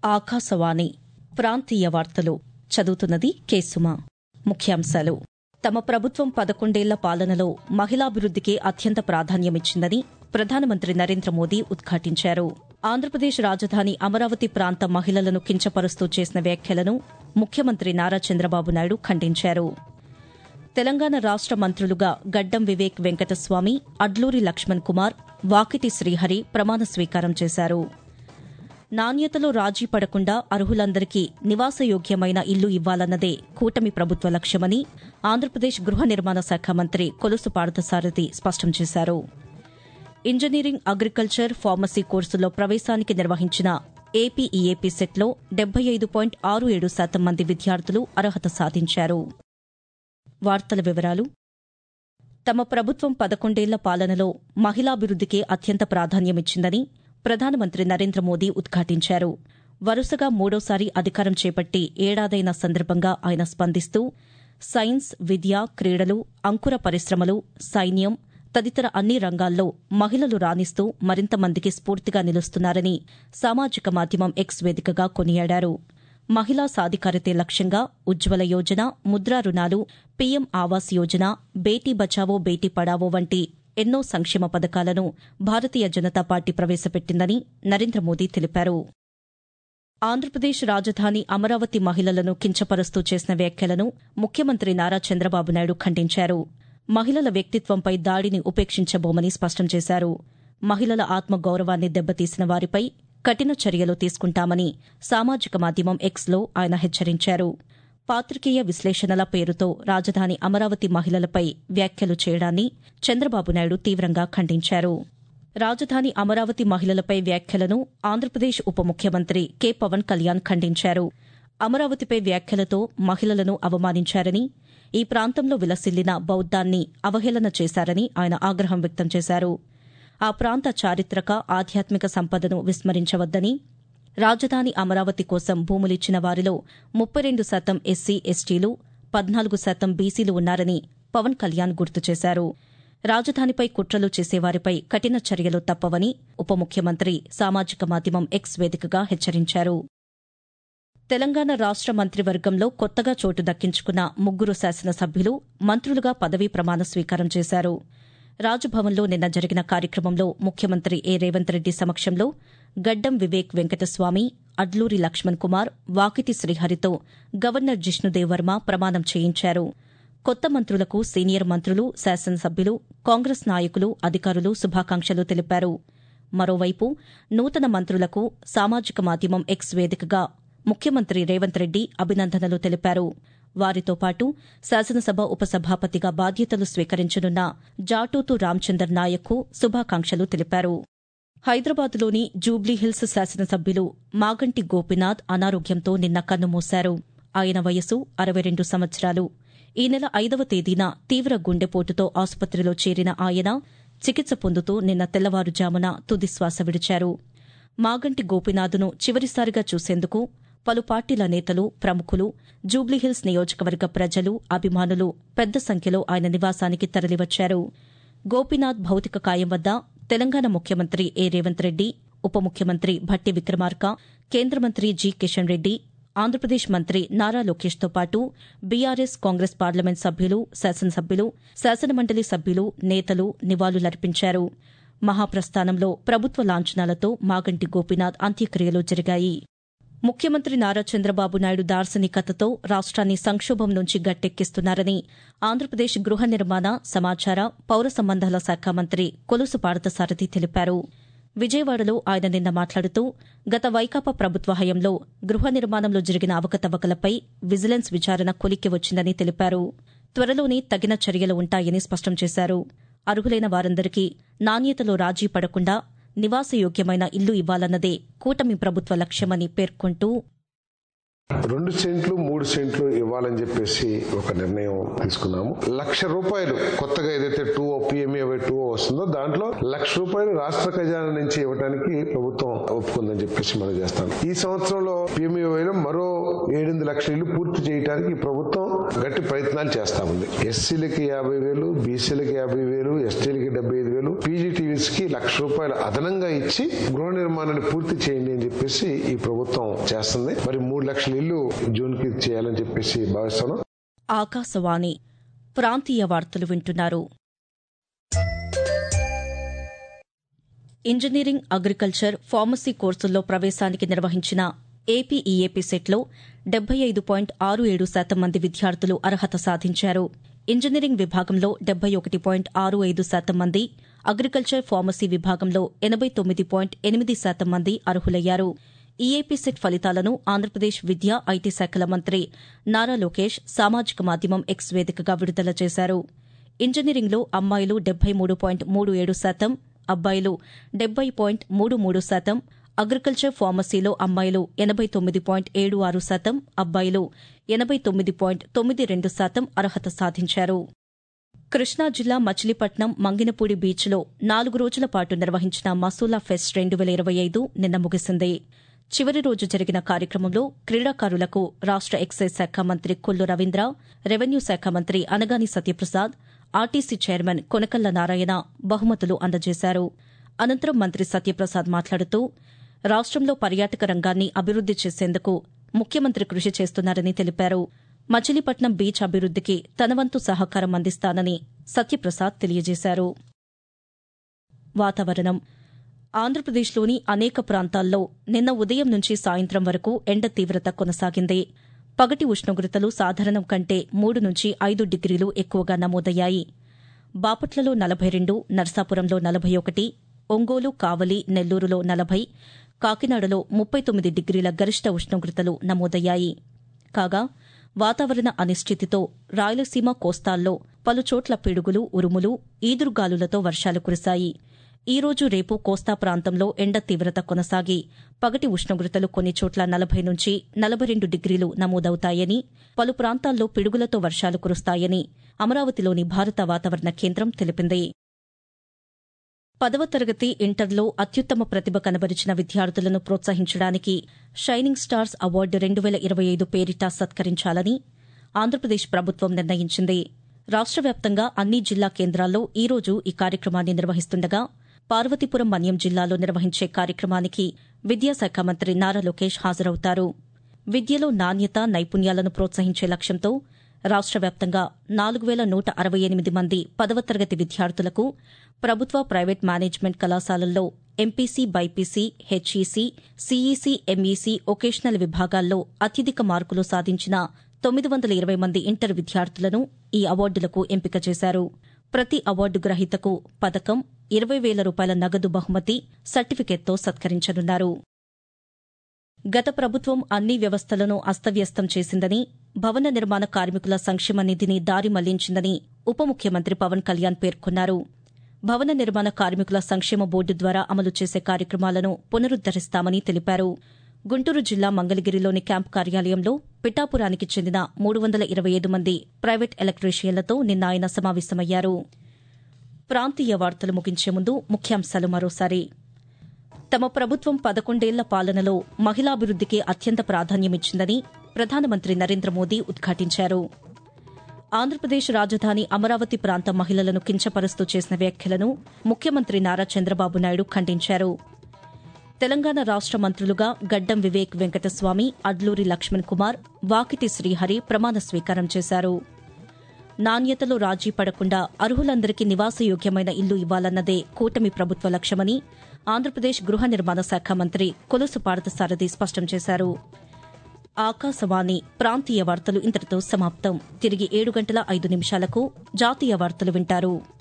ఆకాశవాణి ప్రాంతీయ వార్తలు చదువుతున్నది కేసుమ ముఖ్యాంశాలు తమ ప్రభుత్వం పదకొండేళ్ల పాలనలో మహిళాభివృద్దికి అత్యంత ప్రాధాన్యమిచ్చిందని ప్రధానమంత్రి నరేంద్ర మోదీ ఉద్ఘాటించారు ఆంధ్రప్రదేశ్ రాజధాని అమరావతి ప్రాంత మహిళలను కించపరుస్తూ చేసిన వ్యాఖ్యలను ముఖ్యమంత్రి నారా చంద్రబాబు నాయుడు ఖండించారు తెలంగాణ రాష్ట మంత్రులుగా గడ్డం వివేక్ వెంకటస్వామి అడ్లూరి లక్ష్మణ్ కుమార్ వాకిటి శ్రీహరి ప్రమాణ స్వీకారం చేశారు నాణ్యతలో రాజీ పడకుండా అర్హులందరికీ నివాసయోగ్యమైన ఇల్లు ఇవ్వాలన్నదే కూటమి ప్రభుత్వ లక్ష్యమని ఆంధ్రప్రదేశ్ గృహ నిర్మాణ శాఖ మంత్రి కొలుసు పార్థసారథి స్పష్టం చేశారు ఇంజనీరింగ్ అగ్రికల్చర్ ఫార్మసీ కోర్సులో ప్రవేశానికి నిర్వహించిన ఏపీఈఏపీ సెట్లో డెబ్బై ఐదు పాయింట్ ఆరు ఏడు శాతం మంది విద్యార్థులు అర్హత సాధించారు వార్తల వివరాలు తమ ప్రభుత్వం పదకొండేళ్ల పాలనలో మహిళాభివృద్దికే అత్యంత ప్రాధాన్యమిచ్చిందని ప్రధానమంత్రి నరేంద్ర మోదీ ఉద్ఘాటించారు వరుసగా మూడోసారి అధికారం చేపట్టి ఏడాదైన సందర్భంగా ఆయన స్పందిస్తూ సైన్స్ విద్య క్రీడలు అంకుర పరిశ్రమలు సైన్యం తదితర అన్ని రంగాల్లో మహిళలు రాణిస్తూ మరింత మందికి స్ఫూర్తిగా నిలుస్తున్నారని సామాజిక మాధ్యమం ఎక్స్ వేదికగా కొనియాడారు మహిళా సాధికారతే లక్ష్యంగా ఉజ్వల యోజన ముద్రా రుణాలు పీఎం ఆవాస్ యోజన బేటీ బచావో బేటీ పడావో వంటి ఎన్నో సంక్షేమ పథకాలను భారతీయ జనతా పార్టీ ప్రవేశపెట్టిందని నరేంద్ర మోదీ తెలిపారు ఆంధ్రప్రదేశ్ రాజధాని అమరావతి మహిళలను కించపరుస్తూ చేసిన వ్యాఖ్యలను ముఖ్యమంత్రి నారా చంద్రబాబు నాయుడు ఖండించారు మహిళల వ్యక్తిత్వంపై దాడిని ఉపేక్షించబోమని స్పష్టం చేశారు మహిళల ఆత్మగౌరవాన్ని దెబ్బతీసిన వారిపై కఠిన చర్యలు తీసుకుంటామని సామాజిక మాధ్యమం ఎక్స్లో ఆయన హెచ్చరించారు పాత్రికేయ విశ్లేషణల పేరుతో రాజధాని అమరావతి మహిళలపై వ్యాఖ్యలు చేయడాన్ని చంద్రబాబు నాయుడు తీవ్రంగా ఖండించారు రాజధాని అమరావతి మహిళలపై వ్యాఖ్యలను ఆంధ్రప్రదేశ్ ఉప ముఖ్యమంత్రి కె పవన్ కళ్యాణ్ ఖండించారు అమరావతిపై వ్యాఖ్యలతో మహిళలను అవమానించారని ఈ ప్రాంతంలో విలసిల్లిన బౌద్దాన్ని అవహేళన చేశారని ఆయన ఆగ్రహం వ్యక్తం చేశారు ఆ ప్రాంత చారిత్రక ఆధ్యాత్మిక సంపదను విస్మరించవద్దని రాజధాని అమరావతి కోసం భూములిచ్చిన వారిలో ముప్పై రెండు శాతం ఎస్సీ ఎస్టీలు పద్నాలుగు శాతం బీసీలు ఉన్నారని పవన్ కళ్యాణ్ గుర్తు చేశారు రాజధానిపై కుట్రలు చేసేవారిపై కఠిన చర్యలు తప్పవని ఉప ముఖ్యమంత్రి సామాజిక మాధ్యమం ఎక్స్ వేదికగా హెచ్చరించారు తెలంగాణ రాష్ట మంత్రివర్గంలో కొత్తగా చోటు దక్కించుకున్న ముగ్గురు శాసనసభ్యులు మంత్రులుగా పదవీ ప్రమాణ స్వీకారం చేశారు రాజ్భవన్లో నిన్న జరిగిన కార్యక్రమంలో ముఖ్యమంత్రి ఏ రేవంత్ రెడ్డి సమక్షంలో గడ్డం వివేక్ వెంకటస్వామి అడ్లూరి లక్ష్మణ్ కుమార్ వాకిటి శ్రీహరితో గవర్నర్ జిష్ణుదేవ్ వర్మ ప్రమాణం చేయించారు కొత్త మంత్రులకు సీనియర్ మంత్రులు శాసనసభ్యులు కాంగ్రెస్ నాయకులు అధికారులు శుభాకాంక్షలు తెలిపారు మరోవైపు నూతన మంత్రులకు సామాజిక మాధ్యమం ఎక్స్ వేదికగా ముఖ్యమంత్రి రేవంత్ రెడ్డి అభినందనలు తెలిపారు వారితో పాటు శాసనసభ ఉపసభాపతిగా బాధ్యతలు స్వీకరించనున్న జాటూతు రామచందర్ నాయక్కు శుభాకాంక్షలు తెలిపారు హైదరాబాద్లోని జూబ్లీహిల్స్ శాసనసభ్యులు మాగంటి గోపినాథ్ అనారోగ్యంతో నిన్న కన్నుమూశారు ఆయన వయసు అరవై రెండు సంవత్సరాలు ఈ నెల ఐదవ తేదీన తీవ్ర గుండెపోటుతో ఆసుపత్రిలో చేరిన ఆయన చికిత్స పొందుతూ నిన్న తెల్లవారుజామున తుదిశ్వాస విడిచారు మాగంటి గోపినాథ్ను చివరిసారిగా చూసేందుకు పలు పార్టీల నేతలు ప్రముఖులు జూబ్లీహిల్స్ నియోజకవర్గ ప్రజలు అభిమానులు పెద్ద సంఖ్యలో ఆయన నివాసానికి తరలివచ్చారు గోపీనాథ్ భౌతిక కాయం వద్ద తెలంగాణ ముఖ్యమంత్రి ఏ రేవంత్ రెడ్డి ఉప ముఖ్యమంత్రి భట్టి విక్రమార్క కేంద్ర మంత్రి జి కిషన్ రెడ్డి ఆంధ్రప్రదేశ్ మంత్రి నారా లోకేష్తో పాటు బీఆర్ఎస్ కాంగ్రెస్ పార్లమెంట్ సభ్యులు శాసనసభ్యులు శాసనమండలి సభ్యులు నేతలు నివాళులర్పించారు మహాప్రస్థానంలో ప్రభుత్వ లాంఛనాలతో మాగంటి గోపీనాథ్ అంత్యక్రియలు జరిగాయి ముఖ్యమంత్రి నారా చంద్రబాబు నాయుడు దార్శనికతతో రాష్ట్రాన్ని సంక్షోభం నుంచి గట్టెక్కిస్తున్నారని ఆంధ్రప్రదేశ్ గృహ నిర్మాణ సమాచార పౌర సంబంధాల శాఖ మంత్రి కొలుసు పార్థసారథి తెలిపారు విజయవాడలో ఆయన నిన్న మాట్లాడుతూ గత వైకాపా ప్రభుత్వ హయంలో గృహ నిర్మాణంలో జరిగిన అవకతవకలపై విజిలెన్స్ విచారణ కొలిక్కి వచ్చిందని తెలిపారు త్వరలోనే తగిన చర్యలు ఉంటాయని స్పష్టం చేశారు అర్హులైన వారందరికీ నాణ్యతలో రాజీ పడకుండా నివాసయోగ్యమైన ఇల్లు ఇవ్వాలన్నదే కూటమి ప్రభుత్వ లక్ష్యమని పేర్కొంటూ రెండు సెంట్లు మూడు సెంట్లు ఇవ్వాలని చెప్పేసి ఒక నిర్ణయం తీసుకున్నాము లక్ష రూపాయలు కొత్తగా ఏదైతే టూ పిఎంఏ టూ వస్తుందో దాంట్లో లక్ష రూపాయలు రాష్ట్ర ఖజానా నుంచి ఇవ్వడానికి ప్రభుత్వం ఒప్పుకుందని చెప్పేసి మనం చేస్తాం ఈ సంవత్సరంలో పిఎంఏ మరో ఏడెనిమిది లక్షల ఇల్లు పూర్తి చేయడానికి ప్రభుత్వం గట్టి ప్రయత్నాలు చేస్తా ఉంది ఎస్సీలకి యాభై వేలు బీసీలకి యాభై వేలు ఎస్టీలకి డెబ్బై ఐదు వేలు పీజీటీవీస్ కి లక్ష రూపాయలు అదనంగా ఇచ్చి గృహ నిర్మాణాన్ని పూర్తి చేయండి అని చెప్పేసి ఈ ప్రభుత్వం చేస్తుంది మరి మూడు లక్షల ఇల్లు జూన్ కి చేయాలని చెప్పేసి భావిస్తున్నాం ఆకాశవాణి ప్రాంతీయ వార్తలు వింటున్నారు ఇంజనీరింగ్ అగ్రికల్చర్ ఫార్మసీ కోర్సుల్లో ప్రవేశానికి నిర్వహించిన ఏపీఈఏపీ సెట్లో డెబ్బై ఐదు పాయింట్ ఆరు ఏడు శాతం మంది విద్యార్థులు అర్హత సాధించారు ఇంజనీరింగ్ విభాగంలో డెబ్బై ఒకటి పాయింట్ ఆరు ఐదు శాతం మంది అగ్రికల్చర్ ఫార్మసీ విభాగంలో ఎనబై తొమ్మిది పాయింట్ ఎనిమిది శాతం మంది అర్హులయ్యారు ఈఏపీ సెట్ ఫలితాలను ఆంధ్రప్రదేశ్ విద్యా ఐటీ శాఖల మంత్రి నారా లోకేష్ సామాజిక మాధ్యమం ఎక్స్ వేదికగా విడుదల చేశారు ఇంజనీరింగ్లో అమ్మాయిలు డెబ్బై మూడు పాయింట్ మూడు ఏడు శాతం అబ్బాయిలు డెబ్బై పాయింట్ మూడు మూడు శాతం అగ్రికల్చర్ ఫార్మసీలో అమ్మాయిలు ఎనబై తొమ్మిది పాయింట్ ఏడు ఆరు శాతం అబ్బాయిలు ఎనబై తొమ్మిది పాయింట్ తొమ్మిది రెండు శాతం అర్హత సాధించారు కృష్ణా జిల్లా మచిలీపట్నం మంగినపూడి బీచ్లో నాలుగు రోజుల పాటు నిర్వహించిన మసూలా ఫెస్ట్ రెండు వేల ఇరవై ఐదు నిన్న ముగిసింది చివరి రోజు జరిగిన కార్యక్రమంలో క్రీడాకారులకు రాష్ట ఎక్సైజ్ శాఖ మంత్రి కొల్లు రవీంద్ర రెవెన్యూ శాఖ మంత్రి అనగాని సత్యప్రసాద్ ఆర్టీసీ చైర్మన్ కొనకల్ల నారాయణ బహుమతులు అందజేశారు అనంతరం మంత్రి సత్యప్రసాద్ మాట్లాడుతూ రాష్టంలో పర్యాటక రంగాన్ని అభివృద్ది చేసేందుకు ముఖ్యమంత్రి కృషి చేస్తున్నారని తెలిపారు మచిలీపట్నం బీచ్ అభివృద్దికి తన వంతు సహకారం అందిస్తానని సత్యప్రసాద్ తెలియజేశారు వాతావరణం ఆంధ్రప్రదేశ్లోని అనేక ప్రాంతాల్లో నిన్న ఉదయం నుంచి సాయంత్రం వరకు ఎండ తీవ్రత కొనసాగింది పగటి ఉష్ణోగ్రతలు సాధారణం కంటే మూడు నుంచి ఐదు డిగ్రీలు ఎక్కువగా నమోదయ్యాయి బాపట్లలో నలభై రెండు నర్సాపురంలో నలభై ఒకటి ఒంగోలు కావలి నెల్లూరులో నలభై కాకినాడలో ముప్పై తొమ్మిది డిగ్రీల గరిష్ట ఉష్ణోగ్రతలు నమోదయ్యాయి కాగా వాతావరణ అనిశ్చితితో రాయలసీమ కోస్తాల్లో పలుచోట్ల పిడుగులు ఉరుములు ఈదురుగాలులతో వర్షాలు కురిశాయి ఈ రోజు రేపు కోస్తా ప్రాంతంలో ఎండ తీవ్రత కొనసాగి పగటి ఉష్ణోగ్రతలు కొన్ని చోట్ల నలభై నుంచి నలభై రెండు డిగ్రీలు నమోదవుతాయని పలు ప్రాంతాల్లో పిడుగులతో వర్షాలు కురుస్తాయని అమరావతిలోని భారత వాతావరణ కేంద్రం తెలిపింది పదవ తరగతి ఇంటర్లో అత్యుత్తమ ప్రతిభ కనబరిచిన విద్యార్థులను ప్రోత్సహించడానికి షైనింగ్ స్టార్స్ అవార్డు రెండు వేల ఇరవై ఐదు పేరిట సత్కరించాలని ఆంధ్రప్రదేశ్ ప్రభుత్వం నిర్ణయించింది రాష్ట వ్యాప్తంగా అన్ని జిల్లా కేంద్రాల్లో ఈ రోజు ఈ కార్యక్రమాన్ని నిర్వహిస్తుండగా పార్వతీపురం మన్యం జిల్లాలో నిర్వహించే కార్యక్రమానికి విద్యాశాఖ మంత్రి నారా లోకేష్ హాజరవుతారు విద్యలో నాణ్యత నైపుణ్యాలను ప్రోత్సహించే లక్ష్యంతో రాష్ట వ్యాప్తంగా నాలుగు వేల నూట అరవై ఎనిమిది మంది పదవ తరగతి విద్యార్థులకు ప్రభుత్వ ప్రైవేట్ మేనేజ్మెంట్ కళాశాలల్లో MPC BiPC HEC CEC MEC vocational విభాగాల్లో అత్యధిక మార్కులు సాధించిన తొమ్మిది వందల ఇరవై మంది ఇంటర్ విద్యార్థులను ఈ అవార్డులకు ఎంపిక చేశారు ప్రతి అవార్డు గ్రహీతకు పథకం ఇరవై వేల రూపాయల నగదు బహుమతి సర్టిఫికెట్తో సత్కరించనున్నారు గత ప్రభుత్వం అన్ని వ్యవస్థలను అస్తవ్యస్తం చేసిందని భవన నిర్మాణ కార్మికుల సంక్షేమ నిధిని దారి మళ్లించిందని ఉప ముఖ్యమంత్రి పవన్ కళ్యాణ్ పేర్కొన్నారు భవన నిర్మాణ కార్మికుల సంక్షేమ బోర్డు ద్వారా అమలు చేసే కార్యక్రమాలను పునరుద్దరిస్తామని తెలిపారు గుంటూరు జిల్లా మంగళగిరిలోని క్యాంప్ కార్యాలయంలో పిఠాపురానికి చెందిన మూడు వందల ఇరవై ఐదు మంది ప్రైవేట్ ఎలక్ట్రీషియన్లతో నిన్న ఆయన సమావేశమయ్యారు ప్రాంతీయ వార్తలు ముగించే ముందు ముఖ్యాంశాలు మరోసారి తమ ప్రభుత్వం పదకొండేళ్ల పాలనలో మహిళాభివృద్దికి అత్యంత ప్రాధాన్యమిచ్చిందని ప్రధానమంత్రి నరేంద్ర మోదీ ఉద్ఘాటించారు ఆంధ్రప్రదేశ్ రాజధాని అమరావతి ప్రాంత మహిళలను కించపరుస్తూ చేసిన వ్యాఖ్యలను ముఖ్యమంత్రి నారా చంద్రబాబు నాయుడు ఖండించారు తెలంగాణ రాష్ట మంత్రులుగా గడ్డం వివేక్ వెంకటస్వామి అడ్లూరి లక్ష్మణ్ కుమార్ వాకిటి శ్రీహరి ప్రమాణ స్వీకారం చేశారు నాణ్యతలో రాజీ పడకుండా అర్హులందరికీ నివాసయోగ్యమైన ఇల్లు ఇవ్వాలన్నదే కూటమి ప్రభుత్వ లక్ష్యమని ఆంధ్రప్రదేశ్ గృహ నిర్మాణ శాఖ మంత్రి కొలుసు పార్థసారథి స్పష్టం చేశారు ఆకాశవాణి ప్రాంతీయ వార్తలు ఇంతటితో సమాప్తం తిరిగి ఏడు గంటల ఐదు నిమిషాలకు జాతీయ వార్తలు వింటారు